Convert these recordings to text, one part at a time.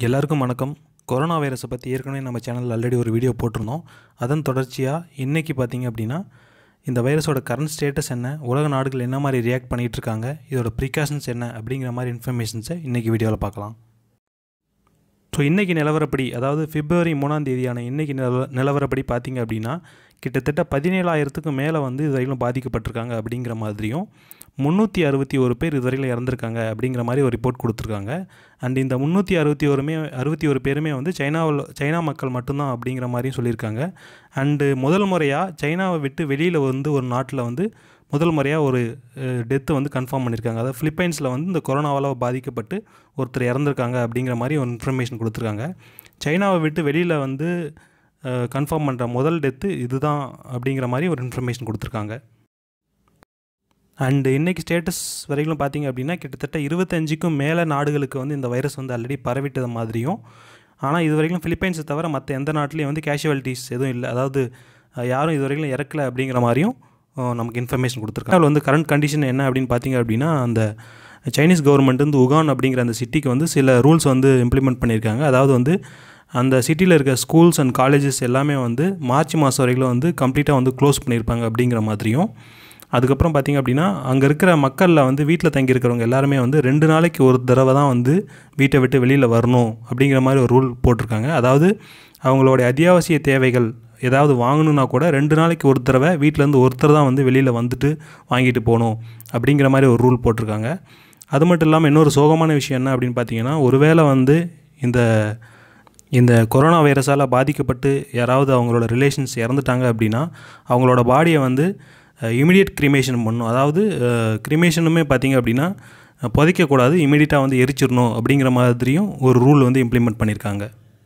எல்லாருக்கும் வணக்கம் கொரோனா வைரஸை பற்றி ஏற்கனவே நம்ம சேனலில் ஆல்ரெடி ஒரு வீடியோ போட்டிருந்தோம் அதன் தொடர்ச்சியாக இன்றைக்கி பார்த்தீங்க அப்படின்னா இந்த வைரஸோட கரண்ட் ஸ்டேட்டஸ் என்ன உலக நாடுகள் என்ன மாதிரி ரியாக்ட் பண்ணிகிட்டு இருக்காங்க இதோட ப்ரிகாஷன்ஸ் என்ன அப்படிங்கிற மாதிரி இன்ஃபர்மேஷன்ஸை இன்றைக்கி வீடியோவில் பார்க்கலாம் ஸோ இன்றைக்கி நிலவரப்படி அதாவது பிப்ரவரி மூணாம் தேதியான இன்றைக்கி நிலவ நிலவரப்படி பார்த்தீங்க அப்படின்னா கிட்டத்தட்ட பதினேழாயிரத்துக்கும் மேலே வந்து இதுவரையிலும் பாதிக்கப்பட்டிருக்காங்க அப்படிங்கிற மாதிரியும் முந்நூற்றி அறுபத்தி ஒரு பேர் இதுவரையிலும் இறந்துருக்காங்க அப்படிங்கிற மாதிரி ஒரு ரிப்போர்ட் கொடுத்துருக்காங்க அண்ட் இந்த முந்நூற்றி அறுபத்தி ஒருமே அறுபத்தி ஒரு பேருமே வந்து சைனாவில் சைனா மக்கள் மட்டும்தான் அப்படிங்கிற மாதிரியும் சொல்லியிருக்காங்க அண்டு முதல் முறையாக சைனாவை விட்டு வெளியில் வந்து ஒரு நாட்டில் வந்து முதல் முறையாக ஒரு டெத்து வந்து கன்ஃபார்ம் பண்ணியிருக்காங்க அதாவது ஃபிலிப்பைன்ஸில் வந்து இந்த கொரோனாவால் பாதிக்கப்பட்டு ஒருத்தர் இறந்துருக்காங்க அப்படிங்கிற மாதிரி ஒரு இன்ஃபர்மேஷன் கொடுத்துருக்காங்க சைனாவை விட்டு வெளியில் வந்து கன்ஃபார்ம் பண்ணுற முதல் டெத்து இதுதான் அப்படிங்கிற மாதிரி ஒரு இன்ஃபர்மேஷன் கொடுத்துருக்காங்க அண்டு இன்றைக்கி ஸ்டேட்டஸ் வரைக்கும் பார்த்தீங்க அப்படின்னா கிட்டத்தட்ட இருபத்தஞ்சுக்கும் மேலே நாடுகளுக்கு வந்து இந்த வைரஸ் வந்து ஆல்ரெடி பரவிட்டது மாதிரியும் ஆனால் இது வரைக்கும் ஃபிலிப்பைன்ஸை தவிர மற்ற எந்த நாட்டிலையும் வந்து கேஷுவாலிட்டிஸ் எதுவும் இல்லை அதாவது யாரும் இது வரைக்கும் இறக்கலை அப்படிங்கிற மாதிரியும் நமக்கு இன்ஃபர்மேஷன் கொடுத்துருக்காங்க அதில் வந்து கரண்ட் கண்டிஷன் என்ன அப்படின்னு பார்த்தீங்க அப்படின்னா அந்த சைனீஸ் கவர்மெண்ட் வந்து உகான் அப்படிங்கிற அந்த சிட்டிக்கு வந்து சில ரூல்ஸ் வந்து இம்ப்ளிமெண்ட் பண்ணியிருக்காங்க அதாவது வந்து அந்த சிட்டியில் இருக்க ஸ்கூல்ஸ் அண்ட் காலேஜஸ் எல்லாமே வந்து மார்ச் மாதம் வரைக்கும் வந்து கம்ப்ளீட்டாக வந்து க்ளோஸ் பண்ணியிருப்பாங்க அப்படிங்கிற மாதிரியும் அதுக்கப்புறம் பார்த்திங்க அப்படின்னா அங்கே இருக்கிற மக்களில் வந்து வீட்டில் தங்கியிருக்கிறவங்க எல்லாருமே வந்து ரெண்டு நாளைக்கு ஒரு தடவை தான் வந்து வீட்டை விட்டு வெளியில் வரணும் அப்படிங்கிற மாதிரி ஒரு ரூல் போட்டிருக்காங்க அதாவது அவங்களுடைய அத்தியாவசிய தேவைகள் ஏதாவது வாங்கணுன்னா கூட ரெண்டு நாளைக்கு ஒரு தடவை வீட்டிலேருந்து ஒருத்தர் தான் வந்து வெளியில் வந்துட்டு வாங்கிட்டு போகணும் அப்படிங்கிற மாதிரி ஒரு ரூல் போட்டிருக்காங்க அது மட்டும் இல்லாமல் இன்னொரு சோகமான விஷயம் என்ன அப்படின்னு பார்த்தீங்கன்னா ஒருவேளை வந்து இந்த இந்த கொரோனா வைரஸால் பாதிக்கப்பட்டு யாராவது அவங்களோட ரிலேஷன்ஸ் இறந்துட்டாங்க அப்படின்னா அவங்களோட பாடியை வந்து இமிடியட் க்ரிமேஷன் பண்ணணும் அதாவது க்ரிமேஷனுமே பார்த்திங்க அப்படின்னா புதைக்கக்கூடாது இமீடியட்டாக வந்து எரிச்சிடணும் அப்படிங்கிற மாதிரியும் ஒரு ரூல் வந்து இம்ப்ளிமெண்ட் பண்ணியிருக்காங்க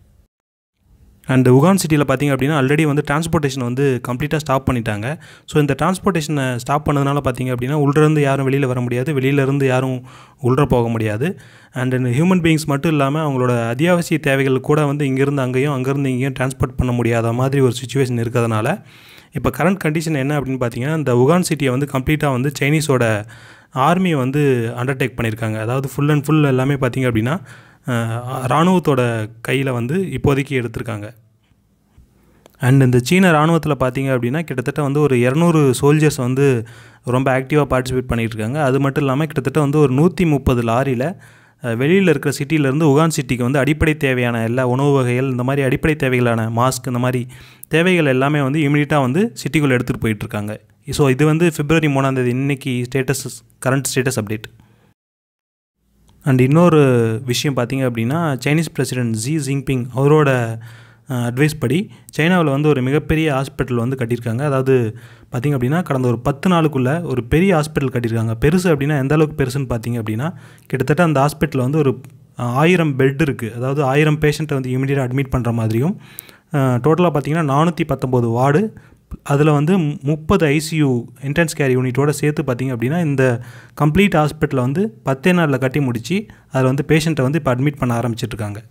அண்ட் உகான் சிட்டியில் பார்த்திங்க அப்படின்னா ஆல்ரெடி வந்து டிரான்ஸ்போர்ட்டேஷன் வந்து கம்ப்ளீட்டாக ஸ்டாப் பண்ணிட்டாங்க ஸோ இந்த டிரான்ஸ்போர்ட்டேஷனை ஸ்டாப் பண்ணதுனால பார்த்திங்க அப்படின்னா உள்ளேருந்து யாரும் வெளியில் வர முடியாது வெளியிலேருந்து யாரும் உள்ளே போக முடியாது அண்ட் ஹியூமன் பீயிங்ஸ் மட்டும் இல்லாமல் அவங்களோட அத்தியாவசிய தேவைகள் கூட வந்து இங்கேருந்து அங்கேயும் அங்கேருந்து இங்கேயும் டிரான்ஸ்போர்ட் பண்ண முடியாத மாதிரி ஒரு சுச்சுவேஷன் இருக்கிறதுனால இப்போ கரண்ட் கண்டிஷன் என்ன அப்படின்னு பார்த்தீங்கன்னா இந்த உகான் சிட்டியை வந்து கம்ப்ளீட்டாக வந்து சைனீஸோட ஆர்மியை வந்து அண்டர்டேக் பண்ணியிருக்காங்க அதாவது ஃபுல் அண்ட் ஃபுல் எல்லாமே பார்த்திங்க அப்படின்னா இராணுவத்தோட கையில் வந்து இப்போதைக்கு எடுத்திருக்காங்க அண்ட் இந்த சீன இராணுவத்தில் பார்த்தீங்க அப்படின்னா கிட்டத்தட்ட வந்து ஒரு இரநூறு சோல்ஜர்ஸ் வந்து ரொம்ப ஆக்டிவாக பார்ட்டிசிபேட் பண்ணிகிட்டு இருக்காங்க அது மட்டும் இல்லாமல் கிட்டத்தட்ட வந்து ஒரு நூற்றி முப்பது லாரியில் வெளியில் இருக்கிற சிட்டியிலேருந்து உகான் சிட்டிக்கு வந்து அடிப்படை தேவையான எல்லா உணவு வகைகள் இந்த மாதிரி அடிப்படை தேவைகளான மாஸ்க் இந்த மாதிரி தேவைகள் எல்லாமே வந்து இமீடியட்டாக வந்து சிட்டிக்குள்ளே எடுத்துகிட்டு போயிட்டுருக்காங்க ஸோ இது வந்து பிப்ரவரி மூணாந்தேதி இன்றைக்கி status current status update and இன்னொரு விஷயம் பார்த்திங்க அப்படின்னா சைனீஸ் பிரசிடென்ட் ஜி ஜிங்பிங் அவரோட அட்வைஸ் படி சைனாவில் வந்து ஒரு மிகப்பெரிய ஹாஸ்பிட்டல் வந்து கட்டியிருக்காங்க அதாவது பார்த்திங்க அப்படின்னா கடந்த ஒரு பத்து நாளுக்குள்ளே ஒரு பெரிய ஹாஸ்பிட்டல் கட்டியிருக்காங்க பெருசு அப்படின்னா எந்த அளவுக்கு பெருசுன்னு பார்த்திங்க அப்படின்னா கிட்டத்தட்ட அந்த ஹாஸ்பிட்டலில் வந்து ஒரு ஆயிரம் பெட் இருக்குது அதாவது ஆயிரம் பேஷண்ட்டை வந்து இமீடியட்டாக அட்மிட் பண்ணுற மாதிரியும் டோட்டலாக பார்த்திங்கன்னா நானூற்றி பத்தொம்போது வார்டு அதில் வந்து முப்பது ஐசியூ இன்டென்ஸ் கேர் யூனிட்டோட சேர்த்து பார்த்திங்க அப்படின்னா இந்த கம்ப்ளீட் ஹாஸ்பிட்டலை வந்து பத்தே நாளில் கட்டி முடித்து அதில் வந்து பேஷண்ட்டை வந்து இப்போ அட்மிட் பண்ண ஆரம்பிச்சிட்ருக்காங்க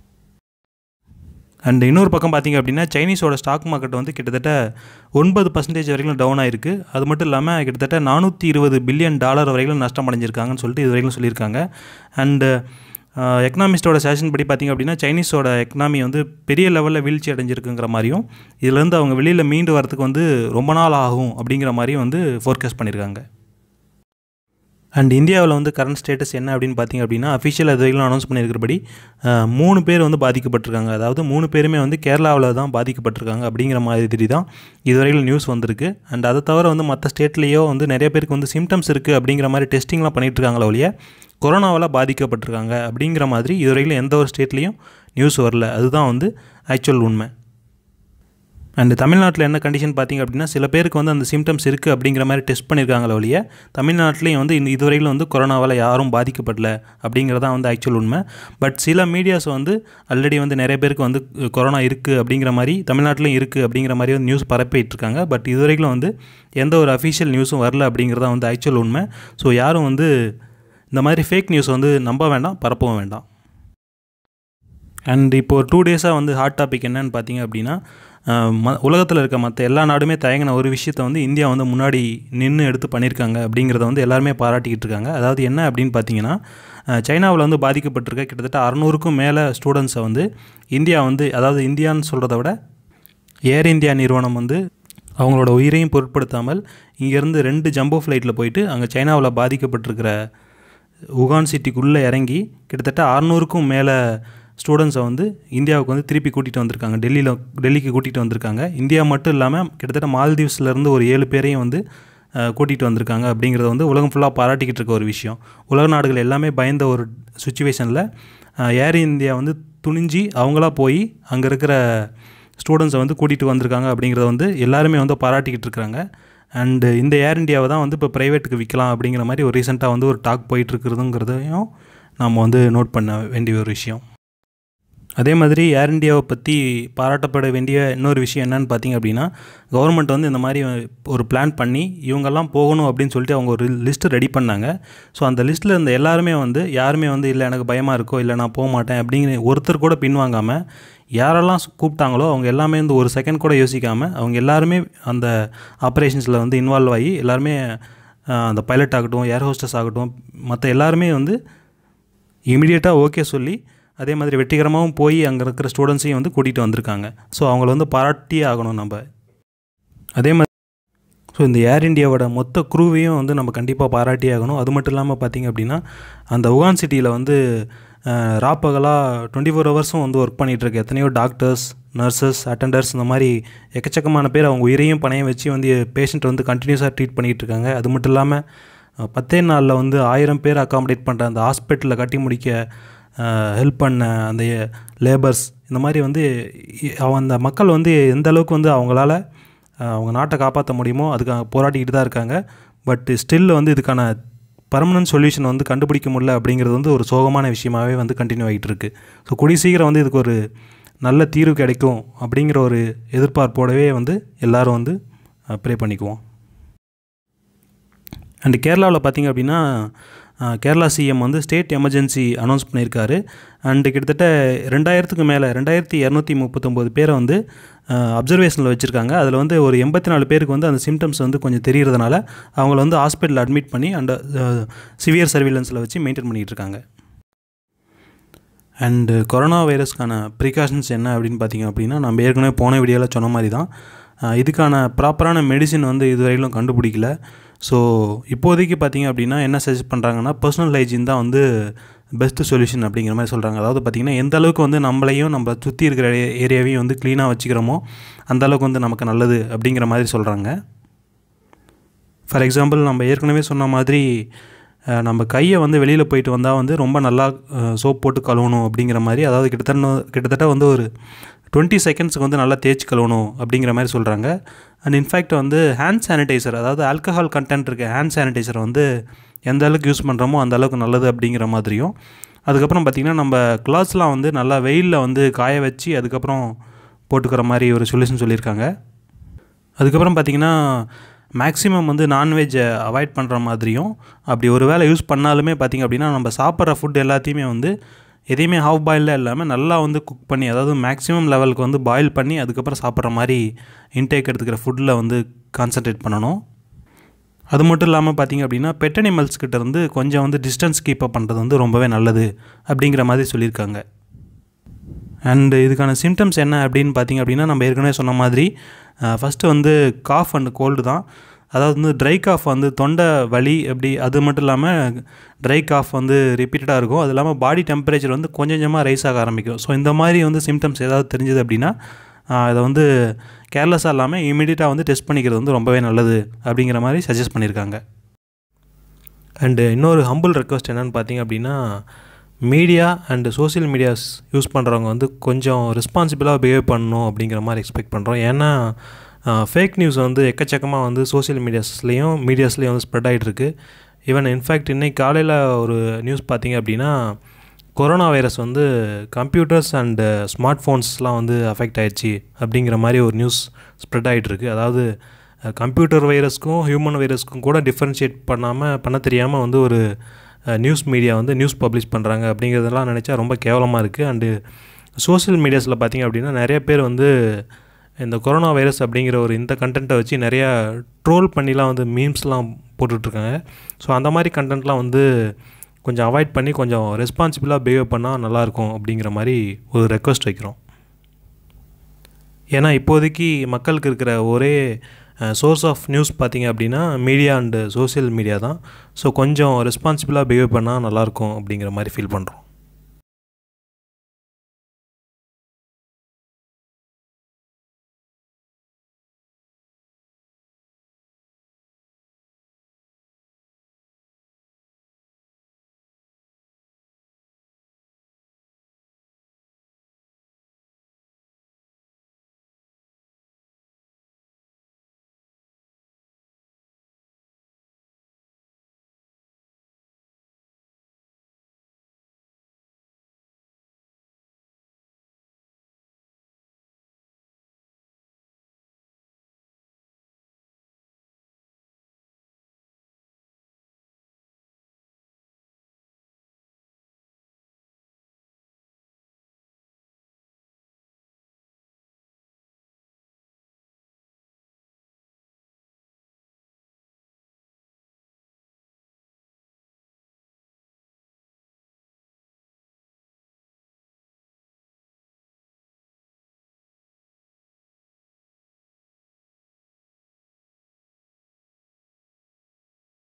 அண்ட் இன்னொரு பக்கம் பார்த்திங்க அப்படின்னா சைனீஸோட ஸ்டாக் மார்க்கெட் வந்து கிட்டத்தட்ட ஒன்பது பர்சன்டேஜ் வரைக்கும் டவுன் ஆயிருக்கு அது மட்டும் இல்லாமல் கிட்டத்தட்ட நானூற்றி இருபது பில்லியன் டாலர் வரைக்கும் நஷ்டம் அடைஞ்சிருக்காங்கன்னு சொல்லிட்டு இது வரைக்கும் சொல்லியிருக்காங்க அண்டு எக்கனாமிஸ்டோட சேஷன் படி பார்த்திங்க அப்படின்னா சைனீஸோட எக்கனாமி வந்து பெரிய லெவலில் வீழ்ச்சி அடைஞ்சிருக்குங்கிற மாதிரியும் இதுலேருந்து அவங்க வெளியில் மீண்டு வரத்துக்கு வந்து ரொம்ப நாள் ஆகும் அப்படிங்கிற மாதிரியும் வந்து ஃபோர்காஸ்ட் பண்ணியிருக்காங்க அண்ட் இந்தியாவில் வந்து கரண்ட் ஸ்டேட்டஸ் என்ன அப்படின்னு பார்த்திங்க அப்படின்னா அஃபிஷியல் அது வரைக்கும் அனௌன்ஸ் பண்ணியிருக்கிறபடி மூணு பேர் வந்து பாதிக்கப்பட்டிருக்காங்க அதாவது மூணு பேருமே வந்து கேரளாவில் தான் பாதிக்கப்பட்டிருக்காங்க அப்படிங்கிற மாதிரி தான் இதுவரையில் நியூஸ் வந்திருக்கு அண்ட் அதை தவிர வந்து மற்ற ஸ்டேட்லேயோ வந்து நிறைய பேருக்கு வந்து சிம்டம்ஸ் இருக்குது அப்படிங்கிற மாதிரி டெஸ்டிங்லாம் பண்ணிகிட்டு இருக்காங்களோ ஒழிய கொரோனாவால் பாதிக்கப்பட்டிருக்காங்க அப்படிங்கிற மாதிரி இதுவரையிலும் எந்த ஒரு ஸ்டேட்லேயும் நியூஸ் வரல அதுதான் வந்து ஆக்சுவல் உண்மை அண்டு தமிழ்நாட்டில் என்ன கண்டிஷன் பார்த்திங்க அப்படின்னா சில பேருக்கு வந்து அந்த சிம்டம்ஸ் இருக்குது அப்படிங்கிற மாதிரி டெஸ்ட் பண்ணியிருக்காங்களே ஒழிய தமிழ்நாட்டிலையும் வந்து இதுவரையிலும் வந்து கொரோனாவால் யாரும் பாதிக்கப்படல அப்படிங்கிறதான் வந்து ஆக்சுவல் உண்மை பட் சில மீடியாஸ் வந்து ஆல்ரெடி வந்து நிறைய பேருக்கு வந்து கொரோனா இருக்குது அப்படிங்கிற மாதிரி தமிழ்நாட்டிலையும் இருக்குது அப்படிங்கிற மாதிரி வந்து நியூஸ் பரப்பிட்டு இருக்காங்க பட் இதுவரைக்கும் வந்து எந்த ஒரு அஃபிஷியல் நியூஸும் வரல அப்படிங்கிறதான் வந்து ஆக்சுவல் உண்மை ஸோ யாரும் வந்து இந்த மாதிரி ஃபேக் நியூஸ் வந்து நம்ப வேண்டாம் பரப்பவும் வேண்டாம் அண்ட் இப்போது டூ டேஸாக வந்து ஹாட் டாபிக் என்னன்னு பார்த்தீங்க அப்படின்னா ம உலகத்தில் இருக்க மற்ற எல்லா நாடுமே தயங்கின ஒரு விஷயத்த வந்து இந்தியா வந்து முன்னாடி நின்று எடுத்து பண்ணியிருக்காங்க அப்படிங்கிறத வந்து எல்லாருமே பாராட்டிக்கிட்டு இருக்காங்க அதாவது என்ன அப்படின்னு பார்த்தீங்கன்னா சைனாவில் வந்து பாதிக்கப்பட்டிருக்க கிட்டத்தட்ட அறநூறுக்கும் மேலே ஸ்டூடெண்ட்ஸை வந்து இந்தியா வந்து அதாவது இந்தியான்னு சொல்கிறத விட ஏர் இந்தியா நிறுவனம் வந்து அவங்களோட உயிரையும் பொருட்படுத்தாமல் இங்கேருந்து ரெண்டு ஜம்போ ஃப்ளைட்டில் போயிட்டு அங்கே சைனாவில் பாதிக்கப்பட்டிருக்கிற உகான் சிட்டிக்குள்ளே இறங்கி கிட்டத்தட்ட அறநூறுக்கும் மேலே ஸ்டூடெண்ட்ஸை வந்து இந்தியாவுக்கு வந்து திருப்பி கூட்டிகிட்டு வந்திருக்காங்க டெல்லியில் டெல்லிக்கு கூட்டிகிட்டு வந்திருக்காங்க இந்தியா மட்டும் இல்லாமல் கிட்டத்தட்ட மால்தீவ்ஸ்லேருந்து ஒரு ஏழு பேரையும் வந்து கூட்டிகிட்டு வந்திருக்காங்க அப்படிங்கிறத வந்து உலகம் ஃபுல்லாக பாராட்டிக்கிட்டு இருக்க ஒரு விஷயம் உலக நாடுகள் எல்லாமே பயந்த ஒரு சுச்சுவேஷனில் ஏர் இந்தியா வந்து துணிஞ்சு அவங்களா போய் அங்கே இருக்கிற ஸ்டூடெண்ட்ஸை வந்து கூட்டிகிட்டு வந்திருக்காங்க அப்படிங்கிறத வந்து எல்லாருமே வந்து பாராட்டிக்கிட்டு இருக்கிறாங்க அண்டு இந்த ஏர் இந்தியாவை தான் வந்து இப்போ ப்ரைவேட்டுக்கு விற்கலாம் அப்படிங்கிற மாதிரி ஒரு ரீசெண்டாக வந்து ஒரு டாக் போயிட்டுருக்குறதுங்கிறதையும் நம்ம வந்து நோட் பண்ண வேண்டிய ஒரு விஷயம் அதே மாதிரி ஏர் இந்தியாவை பற்றி பாராட்டப்பட வேண்டிய இன்னொரு விஷயம் என்னன்னு பார்த்தீங்க அப்படின்னா கவர்மெண்ட் வந்து இந்த மாதிரி ஒரு பிளான் பண்ணி இவங்கெல்லாம் போகணும் அப்படின்னு சொல்லிட்டு அவங்க ஒரு லிஸ்ட்டு ரெடி பண்ணாங்க ஸோ அந்த லிஸ்ட்டில் இருந்த எல்லாருமே வந்து யாருமே வந்து இல்லை எனக்கு பயமாக இருக்கோ இல்லை நான் போக மாட்டேன் அப்படிங்கிற ஒருத்தர் கூட பின்வாங்காமல் யாரெல்லாம் கூப்பிட்டாங்களோ அவங்க எல்லாமே வந்து ஒரு செகண்ட் கூட யோசிக்காமல் அவங்க எல்லாருமே அந்த ஆப்ரேஷன்ஸில் வந்து இன்வால்வ் ஆகி எல்லாருமே அந்த பைலட் ஆகட்டும் ஏர் ஹோஸ்டஸ் ஆகட்டும் மற்ற எல்லாருமே வந்து இமீடியட்டாக ஓகே சொல்லி அதே மாதிரி வெற்றிகரமாகவும் போய் அங்கே இருக்கிற ஸ்டூடெண்ட்ஸையும் வந்து கூட்டிகிட்டு வந்திருக்காங்க ஸோ அவங்கள வந்து பாராட்டியே ஆகணும் நம்ம அதே மாதிரி ஸோ இந்த ஏர் இந்தியாவோட மொத்த குரூவையும் வந்து நம்ம கண்டிப்பாக பாராட்டியே ஆகணும் அது மட்டும் இல்லாமல் பார்த்திங்க அப்படின்னா அந்த உகான் சிட்டியில் வந்து ராப்பகலாக டுவெண்ட்டி ஃபோர் ஹவர்ஸும் வந்து ஒர்க் பண்ணிகிட்ருக்கு எத்தனையோ டாக்டர்ஸ் நர்சஸ் அட்டண்டர்ஸ் இந்த மாதிரி எக்கச்சக்கமான பேர் அவங்க உயிரையும் பணையம் வச்சு வந்து பேஷண்ட்டை வந்து கண்டினியூஸாக ட்ரீட் பண்ணிகிட்டு இருக்காங்க அது மட்டும் இல்லாமல் பத்தே நாளில் வந்து ஆயிரம் பேர் அக்காமடேட் பண்ணுற அந்த ஹாஸ்பிட்டலில் கட்டி முடிக்க ஹெல்ப் பண்ண அந்த லேபர்ஸ் இந்த மாதிரி வந்து அந்த மக்கள் வந்து எந்த அளவுக்கு வந்து அவங்களால அவங்க நாட்டை காப்பாற்ற முடியுமோ அதுக்காக போராடிக்கிட்டு தான் இருக்காங்க பட் ஸ்டில் வந்து இதுக்கான பர்மனன்ட் சொல்யூஷன் வந்து கண்டுபிடிக்க முடியல அப்படிங்கிறது வந்து ஒரு சோகமான விஷயமாகவே வந்து கண்டினியூ ஆகிட்டு இருக்கு ஸோ கூடிய சீக்கிரம் வந்து இதுக்கு ஒரு நல்ல தீர்வு கிடைக்கும் அப்படிங்கிற ஒரு எதிர்பார்ப்போடவே வந்து எல்லோரும் வந்து ப்ரே பண்ணிக்குவோம் அண்டு கேரளாவில் பார்த்திங்க அப்படின்னா கேரளா சிஎம் வந்து ஸ்டேட் எமர்ஜென்சி அனௌன்ஸ் பண்ணியிருக்காரு அண்டு கிட்டத்தட்ட ரெண்டாயிரத்துக்கு மேலே ரெண்டாயிரத்தி இரநூத்தி முப்பத்தொம்போது பேரை வந்து அப்சர்வேஷனில் வச்சுருக்காங்க அதில் வந்து ஒரு எண்பத்தி நாலு பேருக்கு வந்து அந்த சிம்டம்ஸ் வந்து கொஞ்சம் தெரியறதுனால அவங்கள வந்து ஹாஸ்பிட்டலில் அட்மிட் பண்ணி அண்ட் சிவியர் சர்வீலன்ஸில் வச்சு மெயின்டைன் பண்ணிகிட்டு இருக்காங்க அண்டு கொரோனா வைரஸ்க்கான ப்ரிகாஷன்ஸ் என்ன அப்படின்னு பார்த்திங்க அப்படின்னா நம்ம ஏற்கனவே போன வீடியோவில் சொன்ன மாதிரி தான் இதுக்கான ப்ராப்பரான மெடிசின் வந்து இதுவரையிலும் கண்டுபிடிக்கல ஸோ இப்போதைக்கு பார்த்திங்க அப்படின்னா என்ன சஜஸ்ட் பண்ணுறாங்கன்னா பர்சனல் ஹைஜீன் தான் வந்து பெஸ்ட்டு சொல்யூஷன் அப்படிங்கிற மாதிரி சொல்கிறாங்க அதாவது பார்த்திங்கன்னா எந்த அளவுக்கு வந்து நம்மளையும் நம்ம சுற்றி இருக்கிற ஏரியாவையும் வந்து க்ளீனாக வச்சுக்கிறோமோ அந்த அளவுக்கு வந்து நமக்கு நல்லது அப்படிங்கிற மாதிரி சொல்கிறாங்க ஃபார் எக்ஸாம்பிள் நம்ம ஏற்கனவே சொன்ன மாதிரி நம்ம கையை வந்து வெளியில் போயிட்டு வந்தால் வந்து ரொம்ப நல்லா சோப் போட்டு கழுவணும் அப்படிங்கிற மாதிரி அதாவது கிட்டத்தட்ட கிட்டத்தட்ட வந்து ஒரு டுவெண்ட்டி செகண்ட்ஸுக்கு வந்து நல்லா தேய்ச்சி கழுவணும் அப்படிங்கிற மாதிரி சொல்கிறாங்க அண்ட் இன்ஃபேக்ட் வந்து ஹேண்ட் சானிடைசர் அதாவது ஆல்கஹால் கண்டென்ட் இருக்க ஹேண்ட் சானிடைசர் வந்து எந்த அளவுக்கு யூஸ் பண்ணுறோமோ அந்த அளவுக்கு நல்லது அப்படிங்கிற மாதிரியும் அதுக்கப்புறம் பார்த்திங்கன்னா நம்ம கிளாத்ஸ்லாம் வந்து நல்லா வெயிலில் வந்து காய வச்சு அதுக்கப்புறம் போட்டுக்கிற மாதிரி ஒரு சொல்யூஷன் சொல்லியிருக்காங்க அதுக்கப்புறம் பார்த்திங்கன்னா மேக்ஸிமம் வந்து நான்வெஜ்ஜை அவாய்ட் பண்ணுற மாதிரியும் அப்படி ஒரு வேளை யூஸ் பண்ணாலுமே பார்த்திங்க அப்படின்னா நம்ம சாப்பிட்ற ஃபுட் எல்லாத்தையுமே வந்து எதையுமே ஹாஃப் பாயிலில் இல்லாமல் நல்லா வந்து குக் பண்ணி அதாவது மேக்ஸிமம் லெவலுக்கு வந்து பாயில் பண்ணி அதுக்கப்புறம் சாப்பிட்ற மாதிரி இன்டேக் எடுத்துக்கிற ஃபுட்டில் வந்து கான்சன்ட்ரேட் பண்ணணும் அது மட்டும் இல்லாமல் பார்த்திங்க அப்படின்னா பெட் அனிமல்ஸ் கிட்ட இருந்து கொஞ்சம் வந்து டிஸ்டன்ஸ் கீப் அப் பண்ணுறது வந்து ரொம்பவே நல்லது அப்படிங்கிற மாதிரி சொல்லியிருக்காங்க அண்டு இதுக்கான சிம்டம்ஸ் என்ன அப்படின்னு பார்த்திங்க அப்படின்னா நம்ம ஏற்கனவே சொன்ன மாதிரி ஃபஸ்ட்டு வந்து காஃப் அண்ட் கோல்டு தான் அதாவது வந்து ட்ரை காஃப் வந்து தொண்டை வலி எப்படி அது மட்டும் இல்லாமல் ட்ரை காஃப் வந்து ரிப்பீட்டடாக இருக்கும் அது இல்லாமல் பாடி டெம்பரேச்சர் வந்து கொஞ்சம் கொஞ்சமாக ரைஸ் ஆக ஆரம்பிக்கும் ஸோ இந்த மாதிரி வந்து சிம்டம்ஸ் ஏதாவது தெரிஞ்சது அப்படின்னா இதை வந்து கேர்லெஸ்ஸாக இல்லாமல் இமீடியட்டாக வந்து டெஸ்ட் பண்ணிக்கிறது வந்து ரொம்பவே நல்லது அப்படிங்கிற மாதிரி சஜஸ்ட் பண்ணியிருக்காங்க அண்டு இன்னொரு ஹம்பிள் ரெக்வஸ்ட் என்னென்னு பார்த்தீங்க அப்படின்னா media and social medias use பண்ணுறவங்க வந்து கொஞ்சம் ரெஸ்பான்சிபிளாக பிஹேவ் பண்ணணும் அப்படிங்கிற மாதிரி எக்ஸ்பெக்ட் பண்ணுறோம் ஏன்னா ஃபேக் நியூஸ் வந்து எக்கச்சக்கமாக வந்து சோசியல் மீடியாஸ்லேயும் மீடியாஸ்லேயும் வந்து ஸ்ப்ரெட் ஆகிட்டுருக்கு ஈவன் இன்ஃபேக்ட் இன்றைக்கி காலையில் ஒரு நியூஸ் பார்த்தீங்க அப்படின்னா கொரோனா வைரஸ் வந்து கம்ப்யூட்டர்ஸ் அண்டு ஸ்மார்ட் ஃபோன்ஸ்லாம் வந்து அஃபெக்ட் ஆயிடுச்சு அப்படிங்கிற மாதிரி ஒரு நியூஸ் ஸ்ப்ரெட் ஆகிட்டுருக்கு அதாவது கம்ப்யூட்டர் வைரஸ்க்கும் ஹியூமன் வைரஸ்க்கும் கூட டிஃப்ரென்ஷியேட் பண்ணாமல் பண்ண தெரியாமல் வந்து ஒரு நியூஸ் மீடியா வந்து நியூஸ் பப்ளிஷ் பண்ணுறாங்க அப்படிங்கிறதெல்லாம் நினச்சா ரொம்ப கேவலமாக இருக்குது அண்டு சோசியல் மீடியாஸில் பார்த்திங்க அப்படின்னா நிறைய பேர் வந்து இந்த கொரோனா வைரஸ் அப்படிங்கிற ஒரு இந்த கண்டென்ட்டை வச்சு நிறையா ட்ரோல் பண்ணிலாம் வந்து மீம்ஸ்லாம் போட்டுட்ருக்காங்க ஸோ அந்த மாதிரி கண்டென்ட்லாம் வந்து கொஞ்சம் அவாய்ட் பண்ணி கொஞ்சம் ரெஸ்பான்சிபிளாக பிஹேவ் பண்ணால் நல்லாயிருக்கும் அப்படிங்கிற மாதிரி ஒரு ரெக்வஸ்ட் வைக்கிறோம் ஏன்னா இப்போதைக்கு மக்களுக்கு இருக்கிற ஒரே சோர்ஸ் ஆஃப் நியூஸ் பார்த்திங்க அப்படின்னா மீடியா அண்டு சோசியல் மீடியா தான் ஸோ கொஞ்சம் ரெஸ்பான்சிபிளாக பிஹேவ் பண்ணால் நல்லாயிருக்கும் அப்படிங்கிற மாதிரி ஃபீல் பண்ணுறோம்